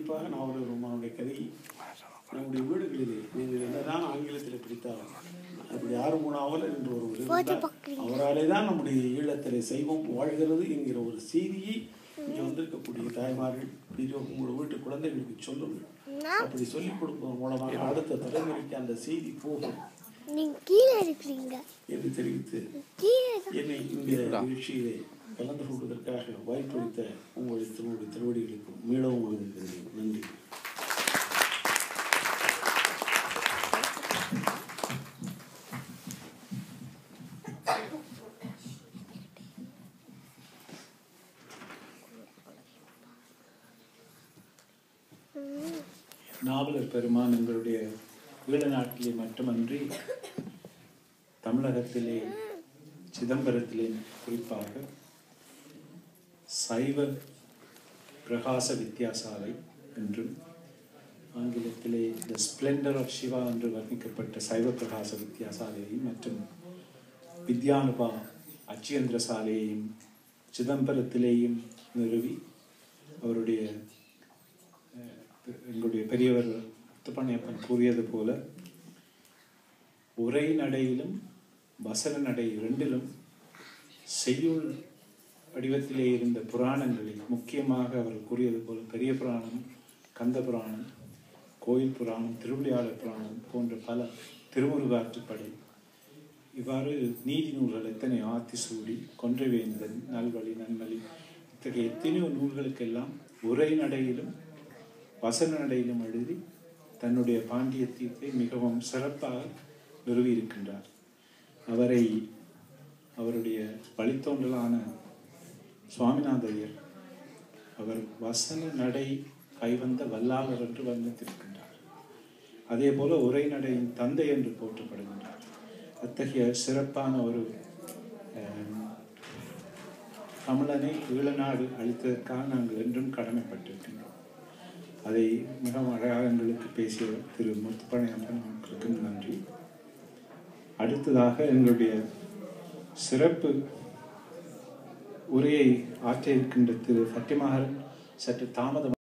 குறிப்பாக நாவலர் ரோமானுடைய கதை நம்முடைய வீடுகளிலே நீங்கள் என்னதான் ஆங்கிலத்தில் படித்தாலும் அப்படி ஆறுமு நாவலர் என்று ஒருவர் இருந்தார் அவராலே தான் நம்முடைய ஈழத்திலே சைவம் வாழ்கிறது என்கிற ஒரு செய்தியை இங்கே வந்திருக்கக்கூடிய தாய்மார்கள் பெரியோர் உங்கள் வீட்டு குழந்தைகளுக்கு சொல்லுங்கள் அப்படி சொல்லிக் கொடுப்பதன் மூலமாக அடுத்த தலைமுறைக்கு அந்த செய்தி போகும் நீங்க கீழே இருக்கிறீங்க என்று தெரிவித்து கீழே தான். என்னை இந்த நிகழ்ச்சியிலே கலந்து கொள்வதற்காக வாய்ப்பளித்த உங்களுடைய திருவடி திருவடிகளுக்கு மீளவும் வழங்குகிறேன் நன்றி நாவலர் பெருமான் எங்களுடைய ஈழ நாட்டிலே மட்டுமன்றி தமிழகத்திலே சிதம்பரத்திலே குறிப்பாக சைவ பிரகாச வித்தியாசாலை என்றும் ஆங்கிலத்திலே த ஸ்பிளெண்டர் ஆஃப் சிவா என்று வர்ணிக்கப்பட்ட சைவ பிரகாச வித்தியாசாலையையும் மற்றும் வித்யானுபா அச்சியந்திர சாலையையும் சிதம்பரத்திலேயும் நிறுவி அவருடைய எங்களுடைய பெரியவர் முத்துப்பண்ணியப்பன் கூறியது போல உரை நடையிலும் வசன நடை இரண்டிலும் செய்யுள் வடிவத்திலே இருந்த புராணங்களில் முக்கியமாக அவர் கூறியது போல பெரிய புராணம் கந்த புராணம் கோயில் புராணம் திருவிளையாடல் புராணம் போன்ற பல திருமுருகாற்றுப்படை இவ்வாறு நீதி நூல்கள் எத்தனையோ ஆத்திசூடி கொன்றைவேந்தன் நல்வழி நன்மலி இத்தகைய எத்தனையோ நூல்களுக்கெல்லாம் உரை நடையிலும் வசன நடையிலும் எழுதி தன்னுடைய பாண்டியத்தை மிகவும் சிறப்பாக நிறுவியிருக்கின்றார் அவரை அவருடைய வழித்தோன்றலான சுவாமிநாதையர் அவர் வசன நடை கைவந்த வல்லாளர் என்று வர்ணித்திருக்கின்றார் அதே போல உரை நடையின் தந்தை என்று போற்றப்படுகின்றார் அத்தகைய சிறப்பான ஒரு அஹ், தமிழனை ஈழநாடு அளித்ததற்காக நாங்கள் என்றும் கடமைப்பட்டிருக்கின்றோம் அதை மிகவும் அழகாக எங்களுக்கு பேசிய திரு முத்துப்பணியப்பன் அவர்களுக்கு நன்றி அடுத்ததாக எங்களுடைய சிறப்பு உரையை ஆற்ற இருக்கின்ற திரு சத்தியமகன் சற்று தாமதம்